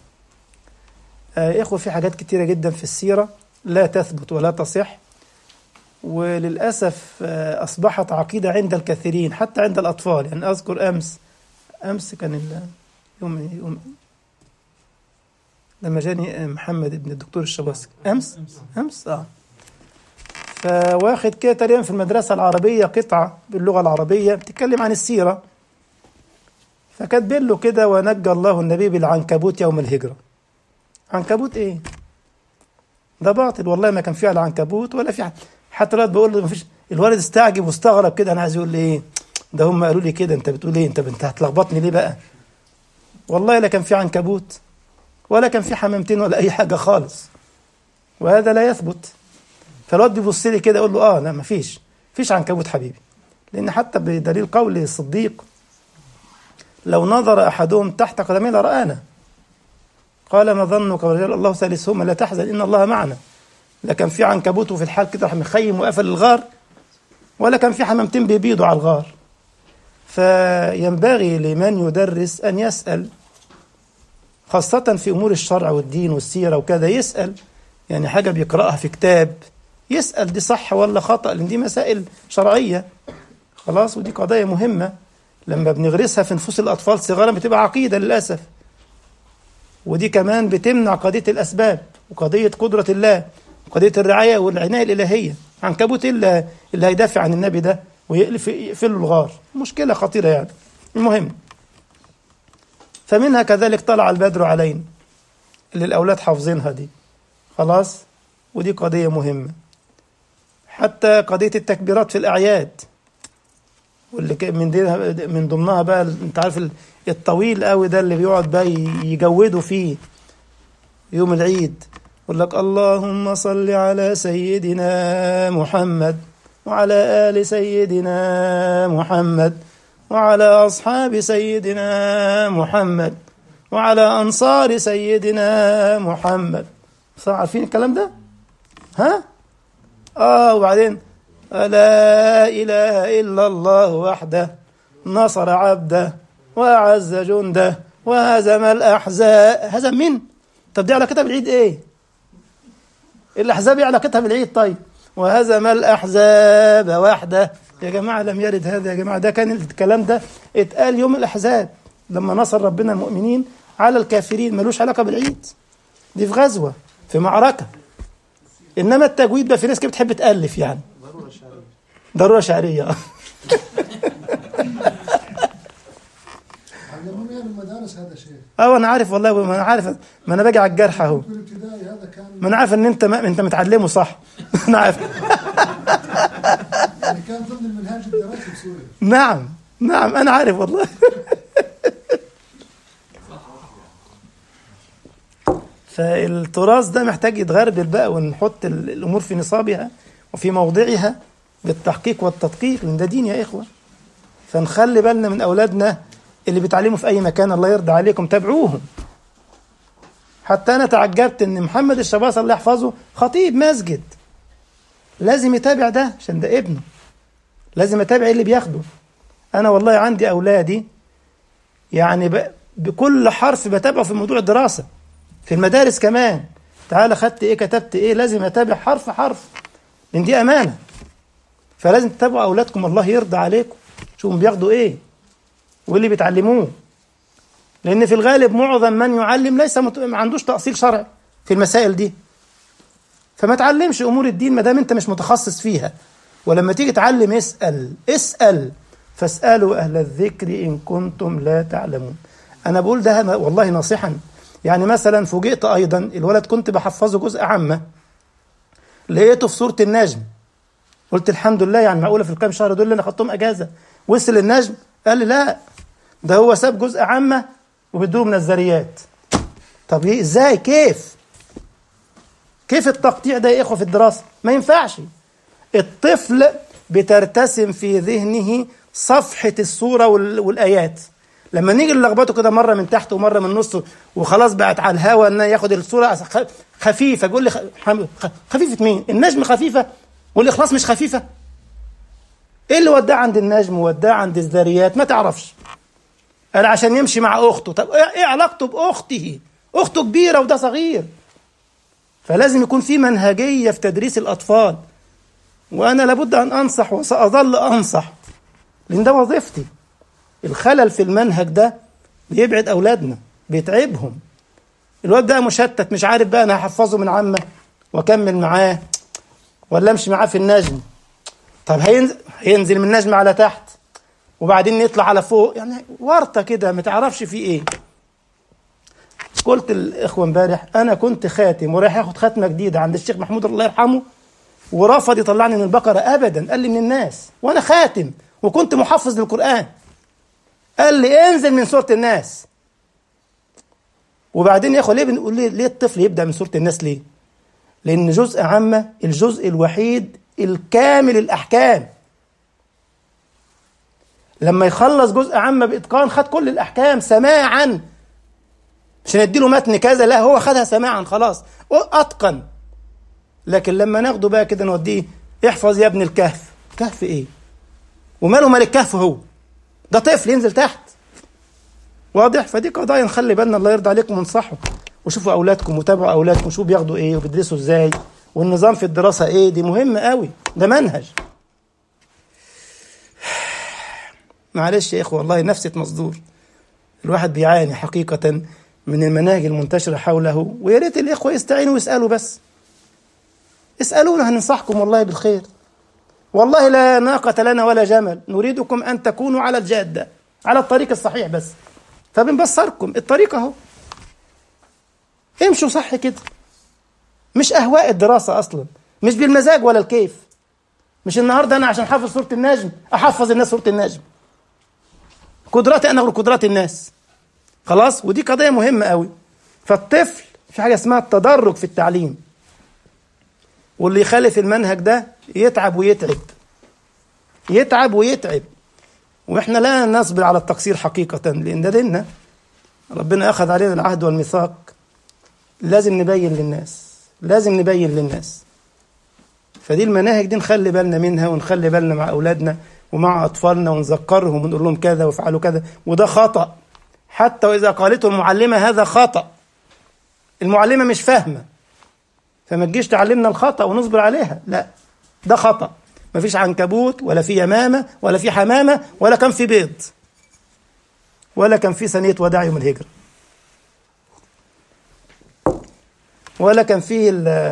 آه إخوة في حاجات كتيرة جدا في السيرة لا تثبت ولا تصح وللأسف آه أصبحت عقيدة عند الكثيرين حتى عند الأطفال يعني أذكر أمس أمس كان يوم يوم لما جاني محمد ابن الدكتور الشباسكي أمس أمس آه فواخد كده تقريبا في المدرسة العربية قطعة باللغة العربية بتتكلم عن السيرة فكاتبين له كده ونجى الله النبي بالعنكبوت يوم الهجرة عنكبوت ايه ده باطل والله ما كان فيه على عنكبوت ولا في حتى الولد بقول له مفيش الولد استعجب واستغرب كده انا عايز يقول لي ايه ده هم قالوا لي كده انت بتقول ايه انت انت هتلخبطني ليه بقى والله لا كان في عنكبوت ولا كان في حمامتين ولا اي حاجه خالص وهذا لا يثبت فالواد بيبص لي كده اقول له اه لا مفيش مفيش عنكبوت حبيبي لان حتى بدليل قول الصديق لو نظر احدهم تحت قدمي لرانا قال ما ظنك برجال الله ثالثهما لا تحزن ان الله معنا لا كان في عنكبوت وفي الحال كده راح مخيم وقفل الغار ولا كان في حمامتين بيبيضوا على الغار فينبغي لمن يدرس ان يسال خاصة في أمور الشرع والدين والسيرة وكذا يسأل يعني حاجة بيقرأها في كتاب يسأل دي صح ولا خطأ لأن دي مسائل شرعية خلاص ودي قضايا مهمة لما بنغرسها في نفوس الأطفال صغارا بتبقى عقيدة للأسف ودي كمان بتمنع قضية الأسباب وقضية قدرة الله وقضية الرعاية والعناية الإلهية عنكبوت إلا اللي هيدافع عن النبي ده ويقفل يقفل له الغار مشكلة خطيرة يعني المهم فمنها كذلك طلع البدر علينا اللي الأولاد حافظينها دي خلاص ودي قضية مهمة حتى قضية التكبيرات في الأعياد واللي من دي من ضمنها بقى انت عارف الطويل قوي ده اللي بيقعد بقى يجودوا فيه يوم العيد يقول لك اللهم صل على سيدنا محمد وعلى آل سيدنا محمد وعلى أصحاب سيدنا محمد وعلى أنصار سيدنا محمد صح عارفين الكلام ده؟ ها؟ آه وبعدين لا إله إلا الله وحده نصر عبده وأعز جنده وهزم الأحزاب هزم مين؟ طب دي علاقتها بالعيد إيه؟ الأحزاب إيه علاقتها بالعيد طيب وهزم الأحزاب وحده يا جماعة لم يرد هذا يا جماعة ده كان الكلام ده اتقال يوم الأحزاب لما نصر ربنا المؤمنين على الكافرين ملوش علاقة بالعيد دي في غزوة في معركة إنما التجويد بقى في ناس كده بتحب تألف يعني ضرورة شعرية ضرورة شعرية علمونا يعني المدارس هذا شيء اه انا عارف والله ما انا عارف ما انا باجي على الجرح اهو في الابتدائي هذا كان ما انا عارف ان انت ما انت متعلمه صح انا عارف يعني كان ضمن المنهاج الدراسي في سوريا نعم نعم انا عارف والله فالتراث ده محتاج يتغربل بقى ونحط ال- الامور في نصابها وفي موضعها بالتحقيق والتدقيق لان ده دين يا اخوه فنخلي بالنا من اولادنا اللي بيتعلموا في اي مكان الله يرضى عليكم تابعوهم حتى انا تعجبت ان محمد الشباص الله يحفظه خطيب مسجد لازم يتابع ده عشان ده ابنه لازم اتابع ايه اللي بياخده انا والله عندي اولادي يعني ب... بكل حرف بتابعه في موضوع الدراسه في المدارس كمان تعالى خدت ايه كتبت ايه لازم اتابع حرف حرف لان دي امانه فلازم تتابعوا اولادكم الله يرضى عليكم شوفوا بياخدوا ايه واللي بيتعلموه لان في الغالب معظم من يعلم ليس مت... ما عندوش تاصيل شرعي في المسائل دي فما تعلمش امور الدين ما دام انت مش متخصص فيها ولما تيجي تعلم اسال اسال فاسالوا اهل الذكر ان كنتم لا تعلمون انا بقول ده أنا والله نصيحا يعني مثلا فوجئت ايضا الولد كنت بحفظه جزء عامه لقيته في سوره النجم قلت الحمد لله يعني معقوله في الكام شهر دول اللي انا خدتهم اجازه وصل النجم قال لي لا ده هو ساب جزء عامه وبيدوه من الذريات طب ايه ازاي كيف كيف التقطيع ده يا اخوه في الدراسه ما ينفعش الطفل بترتسم في ذهنه صفحه الصوره وال- والايات لما نيجي نلخبطه كده مره من تحت ومره من النص وخلاص بقت على الهوا ان ياخد الصوره خ- خفيفه بيقول لي خ- حم- خ- خفيفه مين النجم خفيفه والاخلاص مش خفيفه ايه اللي وداه عند النجم ووداه عند الذريات ما تعرفش قال عشان يمشي مع اخته طب ايه إيه علاقته باخته اخته كبيره وده صغير فلازم يكون في منهجيه في تدريس الاطفال وانا لابد ان انصح وساظل انصح لان ده وظيفتي الخلل في المنهج ده بيبعد اولادنا بيتعبهم الواد ده مشتت مش عارف بقى انا هحفظه من عامه واكمل معاه ولا امشي معاه في النجم طب هينزل هينزل من النجم على تحت وبعدين نطلع على فوق يعني ورطه كده ما تعرفش في ايه قلت الاخوه امبارح انا كنت خاتم ورايح اخد ختمه جديده عند الشيخ محمود الله يرحمه ورفض يطلعني من البقره ابدا قال لي من الناس وانا خاتم وكنت محفظ للقران قال لي انزل من سوره الناس وبعدين يا اخوه ليه بنقول ليه, ليه الطفل يبدا من سوره الناس ليه لان جزء عامه الجزء الوحيد الكامل الاحكام لما يخلص جزء عامه باتقان خد كل الاحكام سماعا مش نديله متن كذا لا هو خدها سماعا خلاص اتقن لكن لما ناخده بقى كده نوديه احفظ يا ابن الكهف كهف ايه وماله مال الكهف هو ده طفل ينزل تحت واضح فدي قضايا نخلي بالنا الله يرضى عليكم وانصحوا وشوفوا اولادكم وتابعوا اولادكم شوفوا بياخدوا ايه وبيدرسوا ازاي والنظام في الدراسه ايه دي مهمه قوي ده منهج معلش يا اخوه والله نفسي مصدور الواحد بيعاني حقيقه من المناهج المنتشره حوله ويا ريت الاخوه يستعينوا ويسالوا بس اسالونا هننصحكم والله بالخير والله لا ناقة لنا ولا جمل نريدكم أن تكونوا على الجادة على الطريق الصحيح بس فبنبصركم الطريق أهو امشوا صح كده مش أهواء الدراسة أصلا مش بالمزاج ولا الكيف مش النهاردة أنا عشان حافظ سورة النجم أحفظ الناس سورة النجم قدراتي أنا غير قدرات الناس خلاص ودي قضية مهمة قوي فالطفل في حاجة اسمها التدرج في التعليم واللي يخالف المنهج ده يتعب ويتعب يتعب ويتعب واحنا لا نصبر على التقصير حقيقة لأن ده ديننا ربنا أخذ علينا العهد والميثاق لازم نبين للناس لازم نبين للناس فدي المناهج دي نخلي بالنا منها ونخلي بالنا مع أولادنا ومع أطفالنا ونذكرهم ونقول لهم كذا وافعلوا كذا وده خطأ حتى وإذا قالته المعلمة هذا خطأ المعلمة مش فاهمة فما تجيش تعلمنا الخطأ ونصبر عليها لا ده خطأ مفيش عنكبوت ولا في يمامة ولا في حمامة ولا كان في بيض ولا كان في ثانية وداع يوم الهجرة ولا كان فيه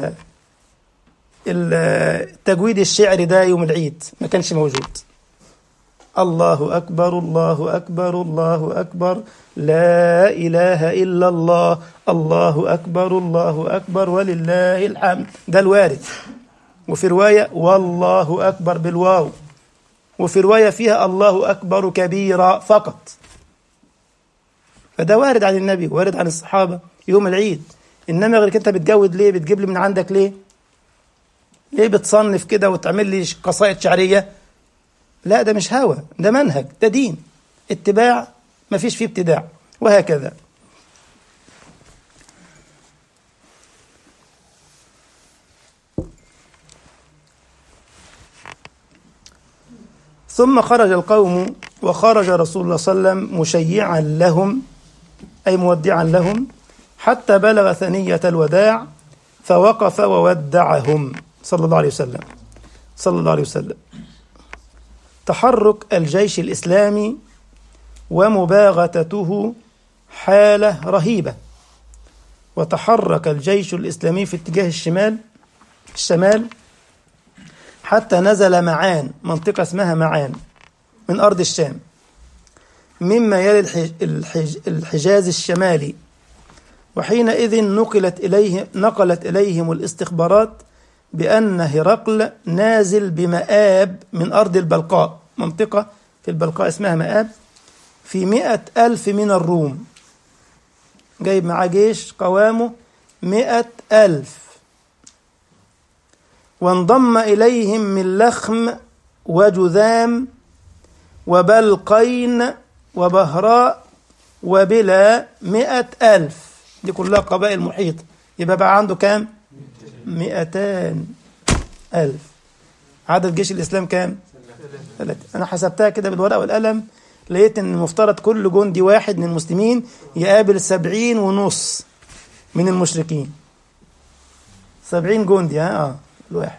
التجويد الشعري ده يوم العيد ما كانش موجود الله أكبر الله أكبر الله أكبر لا إله إلا الله الله أكبر الله أكبر ولله الحمد ده الوارد وفي رواية والله أكبر بالواو وفي رواية فيها الله أكبر كبيرا فقط فده وارد عن النبي وارد عن الصحابة يوم العيد إنما غير أنت بتجود ليه بتجيب لي من عندك ليه ليه بتصنف كده وتعمل لي قصائد شعرية لا ده مش هوى ده منهج ده دين اتباع ما فيش فيه ابتداع وهكذا ثم خرج القوم وخرج رسول الله صلى الله عليه وسلم مشيعا لهم أي مودعا لهم حتى بلغ ثنية الوداع فوقف وودعهم صلى الله عليه وسلم صلى الله عليه وسلم تحرك الجيش الإسلامي ومباغتته حالة رهيبة وتحرك الجيش الإسلامي في اتجاه الشمال الشمال حتى نزل معان منطقة اسمها معان من أرض الشام مما يلي الحج الحج الحجاز الشمالي وحينئذ نقلت إليه نقلت إليهم الاستخبارات بأن هرقل نازل بمآب من أرض البلقاء منطقة في البلقاء اسمها مآب في مئة ألف من الروم جايب معاه جيش قوامه مئة ألف وانضم إليهم من لخم وجذام وبلقين وبهراء وبلا مئة ألف دي كلها قبائل محيطة يبقى بقى عنده كام مئتان ألف عدد جيش الإسلام كام ثلاثة أنا حسبتها كده بالورقة والقلم لقيت إن المفترض كل جندي واحد من المسلمين يقابل سبعين ونص من المشركين سبعين جندي ها آه الواحد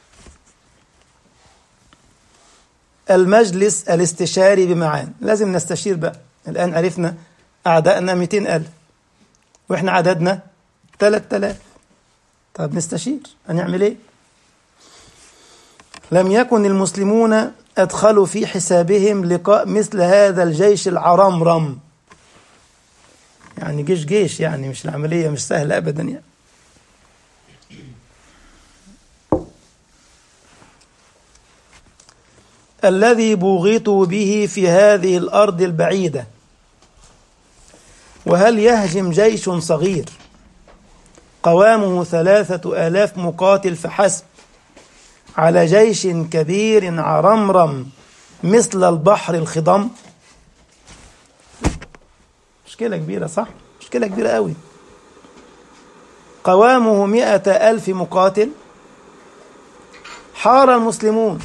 المجلس الاستشاري بمعان لازم نستشير بقى الآن عرفنا أعدائنا 200 ألف وإحنا عددنا 3000 طب نستشير هنعمل إيه لم يكن المسلمون أدخلوا في حسابهم لقاء مثل هذا الجيش العرمرم يعني جيش جيش يعني مش العملية مش سهلة أبدا يعني الذي بوغيتوا به في هذه الأرض البعيدة وهل يهجم جيش صغير قوامه ثلاثة آلاف مقاتل فحسب على جيش كبير عرمرم مثل البحر الخضم مشكلة كبيرة صح؟ مشكلة كبيرة قوي قوامه مئة ألف مقاتل حار المسلمون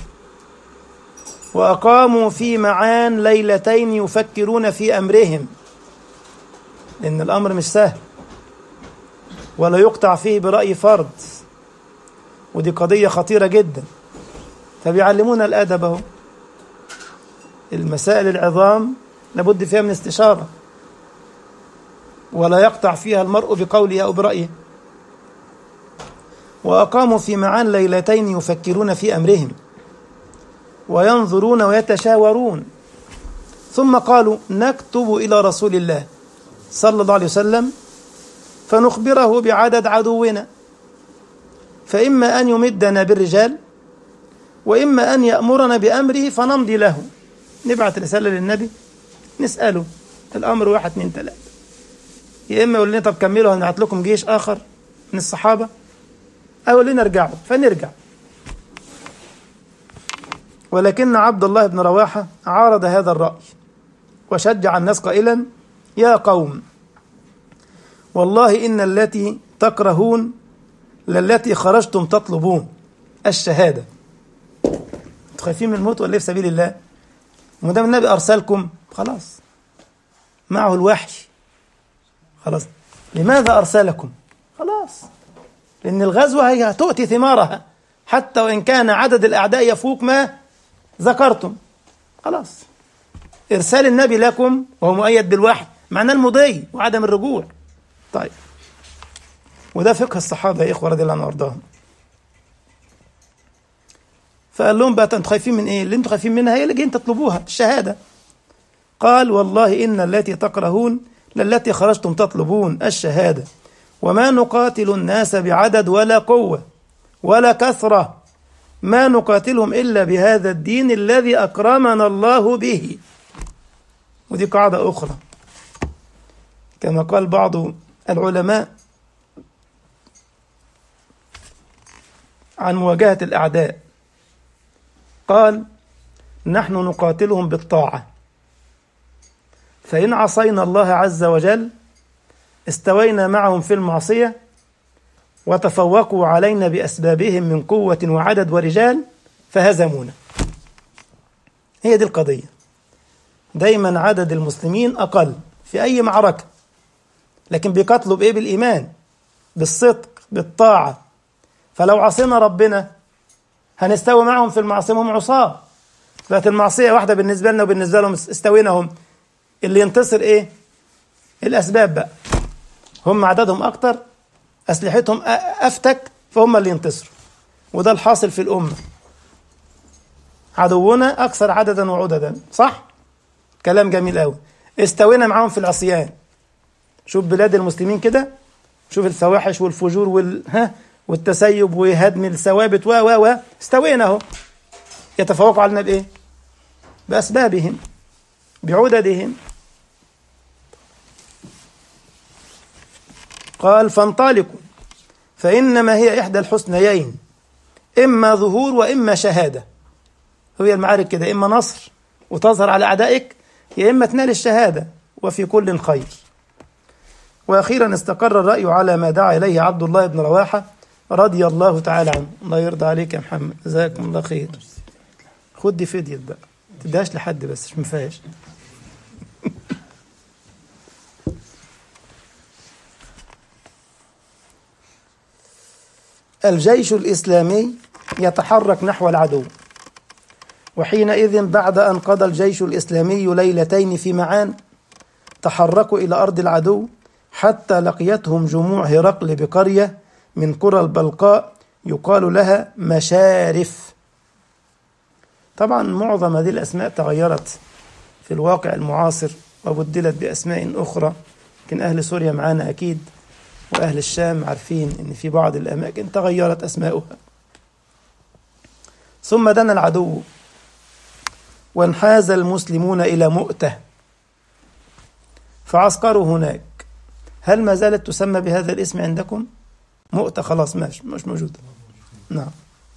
وأقاموا في معان ليلتين يفكرون في أمرهم لأن الأمر مش سهل ولا يقطع فيه برأي فرد ودي قضية خطيرة جدا فبيعلمونا الأدب أهو المسائل العظام لابد فيها من استشارة ولا يقطع فيها المرء بقوله أو برأيه وأقاموا في معان ليلتين يفكرون في أمرهم وينظرون ويتشاورون ثم قالوا نكتب إلى رسول الله صلى الله عليه وسلم فنخبره بعدد عدونا فإما أن يمدنا بالرجال وإما أن يأمرنا بأمره فنمضي له نبعث رسالة للنبي نسأله الأمر واحد اثنين ثلاثة يا إما يقول لنا طب كملوا هنبعت لكم جيش آخر من الصحابة أو يقول لنا ارجعوا فنرجع ولكن عبد الله بن رواحة عارض هذا الرأي وشجع الناس قائلا يا قوم والله إن التي تكرهون للتي خرجتم تطلبون الشهادة انتوا خايفين من الموت ولا في سبيل الله ما دام النبي أرسلكم خلاص معه الوحي خلاص لماذا أرسلكم خلاص لأن الغزوة هي تؤتي ثمارها حتى وإن كان عدد الأعداء يفوق ما ذكرتم خلاص إرسال النبي لكم وهو مؤيد بالوحي معناه المضي وعدم الرجوع طيب وده فقه الصحابة يا إخوة رضي الله عنهم وأرضاهم فقال لهم بقى انتوا خايفين من ايه؟ اللي انتوا خايفين منها هي اللي جايين تطلبوها الشهاده. قال والله ان التي تكرهون للتي خرجتم تطلبون الشهاده وما نقاتل الناس بعدد ولا قوه ولا كثره ما نقاتلهم الا بهذا الدين الذي اكرمنا الله به. ودي قاعده اخرى. كما قال بعض العلماء عن مواجهه الاعداء قال نحن نقاتلهم بالطاعة فإن عصينا الله عز وجل استوينا معهم في المعصية وتفوقوا علينا بأسبابهم من قوة وعدد ورجال فهزمونا هي دي القضية دايما عدد المسلمين أقل في أي معركة لكن بيقاتلوا بإيه بالإيمان بالصدق بالطاعة فلو عصينا ربنا هنستوي معهم في المعصية هم عصاة بقت المعصية واحدة بالنسبة لنا وبالنسبة لهم استوينا هم اللي ينتصر ايه الأسباب بقى هم عددهم أكتر أسلحتهم أفتك فهم اللي ينتصروا وده الحاصل في الأمة عدونا أكثر عددا وعددا صح؟ كلام جميل قوي استوينا معاهم في العصيان شوف بلاد المسلمين كده شوف الفواحش والفجور وال ها والتسيب وهدم الثوابت و و و استوينا اهو يتفوقوا علينا بايه؟ باسبابهم بعددهم قال فانطلقوا فانما هي احدى الحسنيين اما ظهور واما شهاده هي المعارك كده اما نصر وتظهر على اعدائك يا اما تنال الشهاده وفي كل خير واخيرا استقر الراي على ما دعا اليه عبد الله بن رواحه رضي الله تعالى عنه الله يرضى عليك يا محمد جزاكم الله خير خد دي فدية بقى تديهاش لحد بس مش مفيهاش الجيش الإسلامي يتحرك نحو العدو وحينئذ بعد أن قضى الجيش الإسلامي ليلتين في معان تحركوا إلى أرض العدو حتى لقيتهم جموع هرقل بقرية من قرى البلقاء يقال لها مشارف طبعا معظم هذه الأسماء تغيرت في الواقع المعاصر وبدلت بأسماء أخرى لكن أهل سوريا معانا أكيد وأهل الشام عارفين أن في بعض الأماكن تغيرت أسماؤها ثم دنا العدو وانحاز المسلمون إلى مؤتة فعسكروا هناك هل ما زالت تسمى بهذا الاسم عندكم مؤتة خلاص ماشي مش موجودة نعم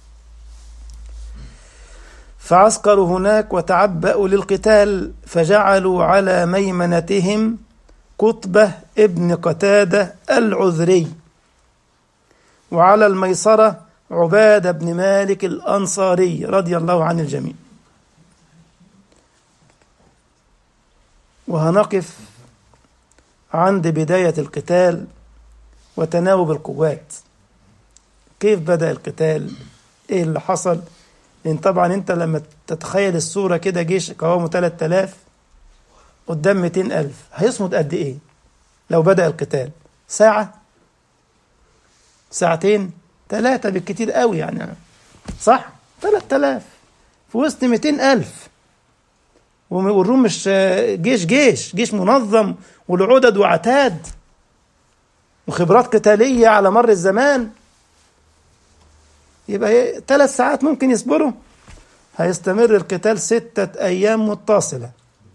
فعسكروا هناك وتعبأوا للقتال فجعلوا على ميمنتهم قطبة ابن قتادة العذري وعلى الميسرة عبادة بن مالك الأنصاري رضي الله عن الجميع وهنقف عند بداية القتال وتناوب القوات كيف بدأ القتال ايه اللي حصل لان طبعا انت لما تتخيل الصورة كده جيش قوامه 3000 قدام 200000 هيصمد قد ايه لو بدأ القتال ساعة ساعتين ثلاثة بالكتير قوي يعني صح 3000 في وسط 200000 والروم مش جيش جيش جيش منظم وله عدد وعتاد وخبرات قتالية على مر الزمان يبقى ثلاث ساعات ممكن يصبروا هيستمر القتال ستة أيام متصلة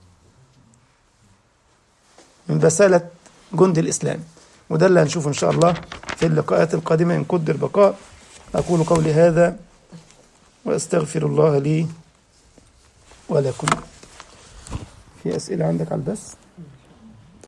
من بسالة جند الإسلام وده اللي هنشوفه إن شاء الله في اللقاءات القادمة إن قدر البقاء أقول قولي هذا وأستغفر الله لي ولكم في أسئلة عندك على البث؟